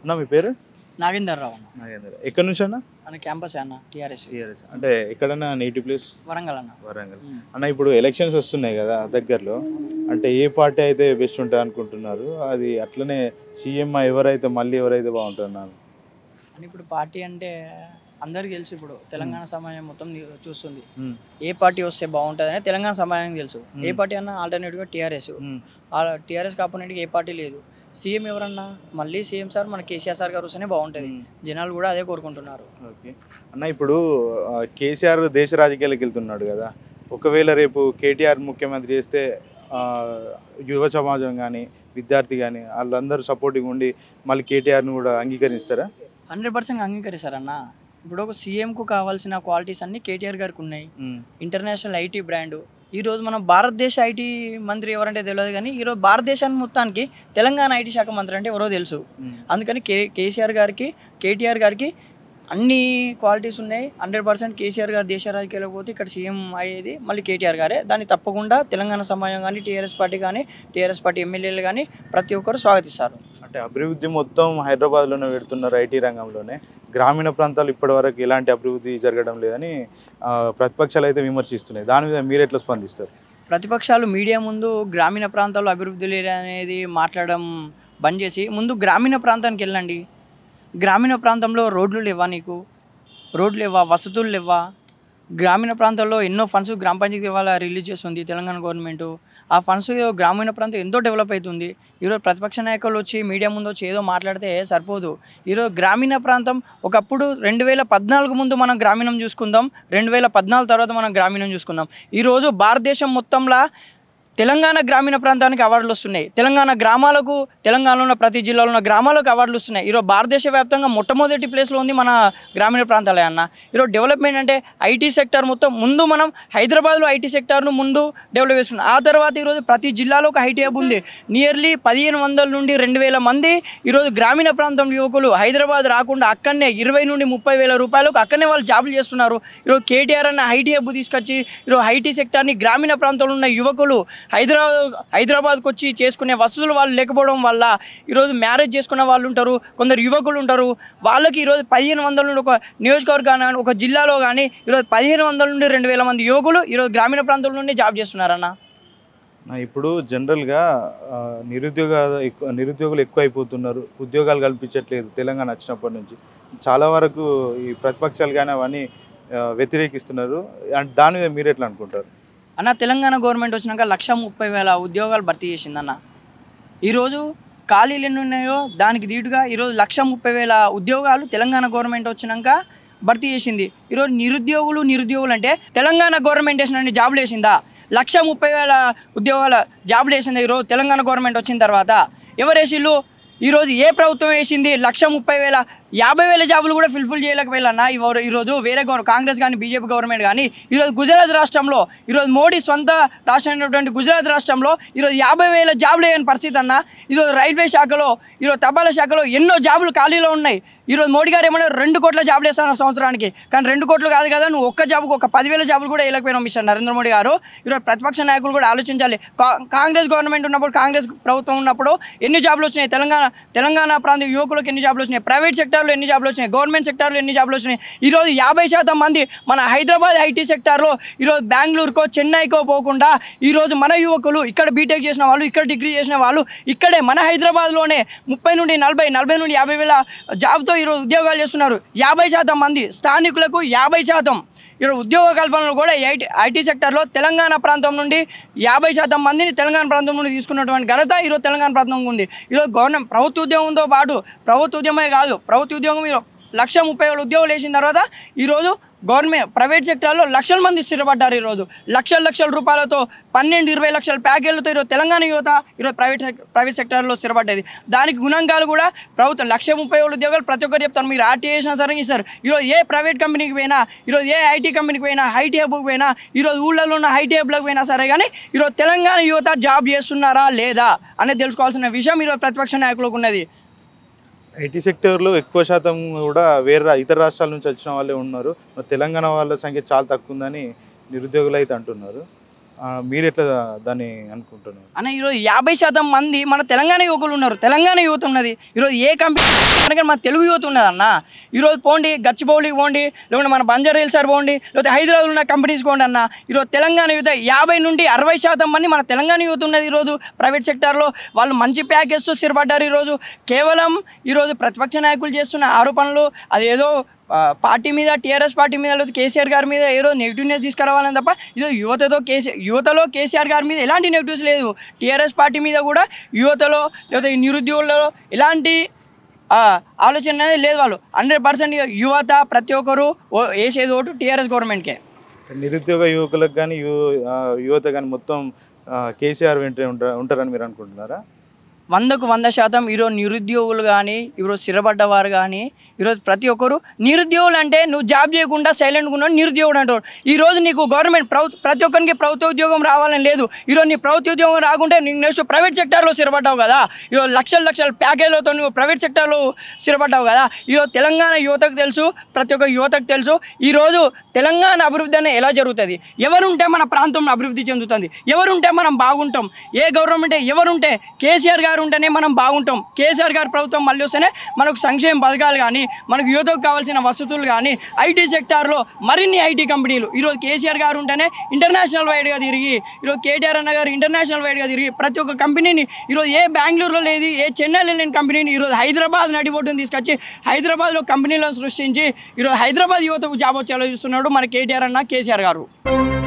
అన్న మీ పేరు నాగేందర్ రావు అన్న నాగేంద్ర ఎక్కడి నుంచి అన్న అన్న క్యాంపస్ అన్న టీఆర్ఎస్ టీఆర్ఎస్ అంటే ఎక్కడన్నా నేటివ్ ప్లేస్ వరంగల్ అన్న వరంగల్ ఉమ్. అన్న ఇప్పుడు ఎలక్షన్స్ వస్తున్నాయి కదా దగ్గరలో అంటే ఏ పార్టీ అయితే బెస్ట్ ఉంటుంది అనుకుంటున్నారు అది అట్లనే సీఎం ఎవరైతే మళ్ళీ ఎవరైతే బాగుంటున్నారు అని ఇప్పుడు పార్టీ అంటే అందరికీ తెలుసు ఇప్పుడు తెలంగాణ సమాజం మొత్తం ని- చూస్తుంది ఉమ్. ఏ పార్టీ వస్తే బాగుంటుందని తెలంగాణ సమాజానికి తెలుసు ఏ ఉమ్. పార్టీ అన్నా ఆల్టర్నేటివ్గా టీఆర్ఎస్ ఉమ్. టీఆర్ఎస్ కాకపోయినట్టుగా ఏ పార్టీ లేదు సీఎం ఎవరన్నా మళ్ళీ సీఎం సార్ మన కేసీఆర్ సార్ గారు వస్తేనే బాగుంటుంది ఉమ్. జనాలు కూడా అదే కోరుకుంటున్నారు ఓకే అన్న ఇప్పుడు ఆ, కేసీఆర్ దేశ రాజకీయాలకు వెళ్తున్నాడు కదా ఒకవేళ రేపు కేటీఆర్ ముఖ్యమంత్రి చేస్తే ఆ, యువ సమాజం కానీ విద్యార్థి కానీ వాళ్ళందరూ సపోర్టింగ్ ఉండి మళ్ళీ కేటీఆర్ని కూడా అంగీకరిస్తారా హండ్రెడ్ పర్సెంట్ అంగీకరిస్తారన్న ఇప్పుడు ఒక సీఎంకు కావాల్సిన క్వాలిటీస్ అన్ని కేటీఆర్ గారికి ఉన్నాయి ఉమ్. ఇంటర్నేషనల్ ఐటీ బ్రాండ్ ఈరోజు మనం భారతదేశ ఐటీ మంత్రి ఎవరంటే తెలియదు కానీ ఈరోజు భారతదేశానికి మొత్తానికి తెలంగాణ ఐటీ శాఖ మంత్రి అంటే ఎవరో తెలుసు ఉమ్. అందుకని కే కేసీఆర్ గారికి కేటీఆర్ గారికి అన్ని క్వాలిటీస్ ఉన్నాయి హండ్రెడ్ పర్సెంట్ కేసీఆర్ గారు దేశ రాజకీయాలకు పోతే ఇక్కడ సీఎం అయ్యేది మళ్ళీ కేటీఆర్ గారే దాన్ని తప్పకుండా తెలంగాణ సమాజం కానీ టీఆర్ఎస్ పార్టీ కానీ టీఆర్ఎస్ పార్టీ ఎమ్మెల్యేలు కానీ ప్రతి ఒక్కరు స్వాగతిస్తారు అంటే అభివృద్ధి మొత్తం హైదరాబాద్లోనే పెడుతున్నారు ఐటీ రంగంలోనే గ్రామీణ ప్రాంతాలు ఇప్పటివరకు ఎలాంటి అభివృద్ధి జరగడం లేదని ఆ, ప్రతిపక్షాలు అయితే విమర్శిస్తున్నాయి దాని మీద మీరు ఎట్లా స్పందిస్తారు ప్రతిపక్షాలు మీడియా ముందు గ్రామీణ ప్రాంతాల్లో అభివృద్ధి లేదు అనేది మాట్లాడడం బంద్ చేసి ముందు గ్రామీణ ప్రాంతానికి వెళ్ళండి గ్రామీణ ప్రాంతంలో రోడ్లు లేవా నీకు రోడ్లు లేవా వసతులు లేవా గ్రామీణ ప్రాంతాల్లో ఎన్నో ఫండ్స్ గ్రామ పంచాయతీ వాళ్ళ రిలీజ్ చేస్తుంది తెలంగాణ గవర్నమెంట్ ఆ ఫండ్స్ గ్రామీణ ప్రాంతం ఎంతో డెవలప్ అవుతుంది ఈరోజు ప్రతిపక్ష నాయకులు వచ్చి మీడియా ముందు వచ్చి ఏదో మాట్లాడితే సరిపోదు ఈరోజు గ్రామీణ ప్రాంతం ఒకప్పుడు రెండు వేల పద్నాలుగు ముందు మనం గ్రామీణం చూసుకుందాం రెండు వేల పద్నాలుగు తర్వాత మనం గ్రామీణం చూసుకుందాం ఈరోజు భారతదేశం మొత్తంలో తెలంగాణ గ్రామీణ ప్రాంతానికి అవార్డులు వస్తున్నాయి తెలంగాణ గ్రామాలకు తెలంగాణలో ఉన్న ప్రతి జిల్లాలో ఉన్న గ్రామాలకు అవార్డులు వస్తున్నాయి ఈరోజు భారతదేశ వ్యాప్తంగా మొట్టమొదటి ప్లేస్లో ఉంది మన గ్రామీణ ప్రాంతాలే అన్న ఈరోజు డెవలప్మెంట్ అంటే ఐటీ సెక్టర్ మొత్తం ముందు మనం హైదరాబాద్లో ఐటీ సెక్టార్ను ముందు డెవలప్ చేసుకున్నాం ఆ తర్వాత ఈరోజు ప్రతి జిల్లాలో ఒక ఐటీ హబ్ ఉంది నియర్లీ పదిహేను వందల నుండి రెండు వేల మంది ఈరోజు గ్రామీణ ప్రాంతం యువకులు హైదరాబాద్ రాకుండా అక్కడనే ఇరవై నుండి ముప్పై వేల రూపాయలకు అక్కడనే వాళ్ళు జాబులు చేస్తున్నారు ఈరోజు కేటీఆర్ అన్న ఐటీ హబ్ తీసుకొచ్చి ఈరోజు ఐటీ సెక్టార్ని గ్రామీణ ప్రాంతంలో ఉన్న యువకులు హైదరాబాద్ హైదరాబాద్కి వచ్చి చేసుకునే వసతులు వాళ్ళు లేకపోవడం వల్ల ఈరోజు మ్యారేజ్ చేసుకున్న వాళ్ళు ఉంటారు కొందరు యువకులు ఉంటారు వాళ్ళకి ఈరోజు పదిహేను వందల నుండి ఒక నియోజకవర్గాన ఒక జిల్లాలో కానీ ఈరోజు పదిహేను వందల నుండి రెండు వేల మంది యువకులు ఈరోజు గ్రామీణ ప్రాంతం నుండి జాబ్ చేస్తున్నారన్న ఆ, ఇప్పుడు జనరల్గా ఆ, నిరుద్యోగ ఎక్కువ నిరుద్యోగులు ఎక్కువ అయిపోతున్నారు ఉద్యోగాలు కల్పించట్లేదు తెలంగాణ వచ్చినప్పటి నుంచి చాలా వరకు ఈ ప్రతిపక్షాలు కానీ అవన్నీ ఆ, వ్యతిరేకిస్తున్నారు అండ్ దాని మీద మీరు ఎట్లా అనుకుంటారు అన్న తెలంగాణ గవర్నమెంట్ వచ్చినాక లక్ష ముప్పై వేల ఉద్యోగాలు భర్తీ చేసిందన్న ఈరోజు ఖాళీలు ఎన్ని ఉన్నాయో దానికి దీటుగా ఈరోజు లక్ష ముప్పై వేల ఉద్యోగాలు తెలంగాణ గవర్నమెంట్ వచ్చినాక భర్తీ చేసింది ఈరోజు నిరుద్యోగులు నిరుద్యోగులు అంటే తెలంగాణ గవర్నమెంట్ వేసిన జాబులు వేసిందా లక్ష ముప్పై వేల ఉద్యోగాల జాబులు వేసింది ఈరోజు తెలంగాణ గవర్నమెంట్ వచ్చిన తర్వాత ఎవరు వేసిళ్ళు ఈరోజు ఏ ప్రభుత్వం వేసింది లక్ష ముప్పై వేల యాభై వేల జాబులు కూడా ఫిల్ఫిల్ చేయలేకపోయాలన్న ఇవరు ఈరోజు వేరే గవర్ కాంగ్రెస్ కానీ బీజేపీ గవర్నమెంట్ కానీ ఈరోజు గుజరాత్ రాష్ట్రంలో ఈరోజు మోడీ సొంత రాష్ట్రమైనటువంటి గుజరాత్ రాష్ట్రంలో ఈరోజు యాభై వేల జాబులు వేయని పరిస్థితి అన్న ఈరోజు రైల్వే శాఖలో ఈరోజు తపాలా శాఖలో ఎన్నో జాబులు ఖాళీలో ఉన్నాయి ఈరోజు మోడీ గారు ఏమన్నా రెండు కోట్ల జాబులు వేస్తున్నారు సంవత్సరానికి కానీ రెండు కోట్లు కాదు కదా నువ్వు ఒక్క జాబుకు ఒక పదివేల జాబులు కూడా వేయలేకపోయినావు మిస్టర్ నరేంద్ర మోడీ గారు ఈరోజు ప్రతిపక్ష నాయకులు కూడా ఆలోచించాలి కా- కాంగ్రెస్ గవర్నమెంట్ ఉన్నప్పుడు కాంగ్రెస్ ప్రభుత్వం ఉన్నప్పుడు ఎన్ని జాబులు వచ్చినాయి తెలంగాణ తెలంగాణ ప్రాంత యువకులకు ఎన్ని జాబులు వచ్చినాయి ప్రైవేట్ సెక్టార్లో ఎన్ని జాబులు వచ్చినాయి గవర్నమెంట్ సెక్టార్లో ఎన్ని జాబులు వచ్చినాయి ఈరోజు యాభై శాతం మంది మన హైదరాబాద్ ఐటీ సెక్టార్లో ఈరోజు బెంగళూరుకో చెన్నైకో పోకుండా ఈరోజు మన యువకులు ఇక్కడ బీటెక్ చేసిన వాళ్ళు ఇక్కడ డిగ్రీ చేసిన వాళ్ళు ఇక్కడే మన హైదరాబాద్లోనే ముప్పై నుండి నలభై నలభై నుండి యాభై వేల జాబ్తో ఈరోజు ఉద్యోగాలు చేస్తున్నారు యాభై శాతం మంది స్థానికులకు యాభై శాతం ఈరోజు ఉద్యోగ కల్పనలో కూడా ఐటీ ఐటీ సెక్టర్లో తెలంగాణ ప్రాంతం నుండి యాభై శాతం మందిని తెలంగాణ ప్రాంతం నుండి తీసుకున్నటువంటి ఘనత ఈరోజు తెలంగాణ ప్రాంతం ఉంది ఈరోజు గవర్నమెంట్ ప్రభుత్వ ఉద్యోగంతో పాటు ప్రభుత్వ ఉద్యమమే కాదు ప్రభుత్వ ఉద్యోగం ఈరో- లక్ష ముప్పై వేల ఉద్యోగాలు వేసిన తర్వాత ఈరోజు గవర్నమెంట్ ప్రైవేట్ సెక్టార్లో లక్షల మంది స్థిరపడ్డారు ఈరోజు లక్షల లక్షల రూపాయలతో పన్నెండు ఇరవై లక్షల ప్యాకేజీలతో ఈరోజు తెలంగాణ యువత ఈరోజు ప్రైవేట్ సెక్- ప్రైవేట్ సెక్టార్లో స్థిరపడ్డది దానికి గుణంగాలు కూడా ప్రభుత్వం లక్ష ముప్పై వేల ఉద్యోగాలు ప్రతి ఒక్కరు చెప్తారు మీరు ఆర్టీ చేసినా సరే ఇస్తారు ఈరోజు ఏ ప్రైవేట్ కంపెనీకి పోయినా ఈరోజు ఏ ఐటీ కంపెనీకి పోయినా ఐటీ హబ్కి పోయినా ఈరోజు ఊళ్ళలో ఉన్న ఐటీ హబ్లకు పోయినా సరే కానీ ఈరోజు తెలంగాణ యువత జాబ్ చేస్తున్నారా లేదా అనేది తెలుసుకోవాల్సిన విషయం ఈరోజు ప్రతిపక్ష నాయకులకు ఉన్నది ఐటీ సెక్టర్లో ఎక్కువ శాతం కూడా వేరే రా- ఇతర రాష్ట్రాల నుంచి వచ్చిన వాళ్ళే ఉన్నారు మరి తెలంగాణ వాళ్ళ సంఖ్య చాలా తక్కువ ఉందని నిరుద్యోగులు అయితే అంటున్నారు ఆ, మీరు ఎట్లా దాన్ని అనుకుంటున్నారు అన్న ఈరోజు యాభై శాతం మంది మన తెలంగాణ యువకులు ఉన్నారు తెలంగాణ యువత ఉన్నది ఈరోజు ఏ కంపెనీ మన తెలుగు యువత ఉన్నది అన్న ఈరోజు పోండి గచ్చిబౌలికి పోండి లేకుంటే మన బంజారా హిల్స్ సార్ పోండి లేకపోతే హైదరాబాద్ ఉన్న కంపెనీస్ పోండి అన్న ఈరోజు తెలంగాణ యువత యాభై నుండి అరవై శాతం మంది మన తెలంగాణ యువత ఉన్నది ఈరోజు ప్రైవేట్ సెక్టార్లో వాళ్ళు మంచి ప్యాకేజ్తో స్థిరపడ్డారు ఈరోజు కేవలం ఈరోజు ప్రతిపక్ష నాయకులు చేస్తున్న ఆరోపణలు అదేదో ఆ, పార్టీ మీద టీఆర్ఎస్ పార్టీ మీద లేదా కేసీఆర్ గారి మీద ఏదో నెగిటివ్నెస్ తీసుకురావాలని తప్ప ఇది యువతతో కేసీఆర్ యువతలో కేసీఆర్ గారి మీద ఎలాంటి నెగిటివ్స్ లేదు టీఆర్ఎస్ పార్టీ మీద కూడా యువతలో లేదా ఈ నిరుద్యోగులలో ఎలాంటి ఆ, ఆలోచన అనేది లేదు వాళ్ళు హండ్రెడ్ పర్సెంట్ యువత ప్రతి ఒక్కరు ఓ- వేసేది ఓటు టీఆర్ఎస్ గవర్నమెంట్కే నిరుద్యోగ యువకులకు కానీ యు ఆ, యువత కానీ మొత్తం ఆ, కేసీఆర్ వెంటనే ఉంటా ఉంటారని మీరు అనుకుంటున్నారా వందకు వంద శాతం ఈరోజు నిరుద్యోగులు కానీ ఈరోజు స్థిరపడ్డవారు కానీ ఈరోజు ప్రతి ఒక్కరు నిరుద్యోగులు అంటే నువ్వు జాబ్ చేయకుండా సైలెంట్గా ఉన్నావు నిరుద్యోగుడు అంటారు ఈరోజు నీకు గవర్నమెంట్ ప్రభు ప్రతి ఒక్కరికి ప్రభుత్వ ఉద్యోగం రావాలని లేదు ఈరోజు నీ ప్రభుత్వ ఉద్యోగం రాకుంటే నీకు నెక్స్ట్ ప్రైవేట్ సెక్టార్లో స్థిరపడ్డావు కదా ఈరోజు లక్షల లక్షల ప్యాకేజ్లతో నువ్వు ప్రైవేట్ సెక్టార్లో స్థిరపడ్డావు కదా ఈరోజు తెలంగాణ యువతకు తెలుసు ప్రతి ఒక్క యువతకు తెలుసు ఈరోజు తెలంగాణ అభివృద్ధి అనేది ఎలా జరుగుతుంది ఎవరుంటే మన ప్రాంతం అభివృద్ధి చెందుతుంది ఎవరుంటే మనం బాగుంటాం ఏ గవర్నమెంట్ ఎవరుంటే కేసీఆర్ గారు ఉంటేనే మనం బాగుంటాం కేసీఆర్ గారి ప్రభుత్వం మళ్ళీ వస్తేనే మనకు సంక్షేమ పథకాలు కానీ మనకు యువతకు కావాల్సిన వసతులు కానీ ఐటీ సెక్టార్లో మరిన్ని ఐటీ కంపెనీలు ఈరోజు కేసీఆర్ గారు ఉంటేనే ఇంటర్నేషనల్ వైడ్గా తిరిగి ఈరోజు కేటీఆర్ అన్న గారు ఇంటర్నేషనల్ వైడ్గా తిరిగి ప్రతి ఒక్క కంపెనీని ఈరోజు ఏ బెంగళూరులో లేదు ఏ చెన్నైలో లేని కంపెనీని ఈరోజు హైదరాబాద్ నడిబొట్టుని తీసుకొచ్చి హైదరాబాద్లో కంపెనీలను సృష్టించి ఈరోజు హైదరాబాద్ యువతకు జాబ్ వచ్చేలా చూస్తున్నాడు మన కేటీఆర్ అన్న కేసీఆర్ గారు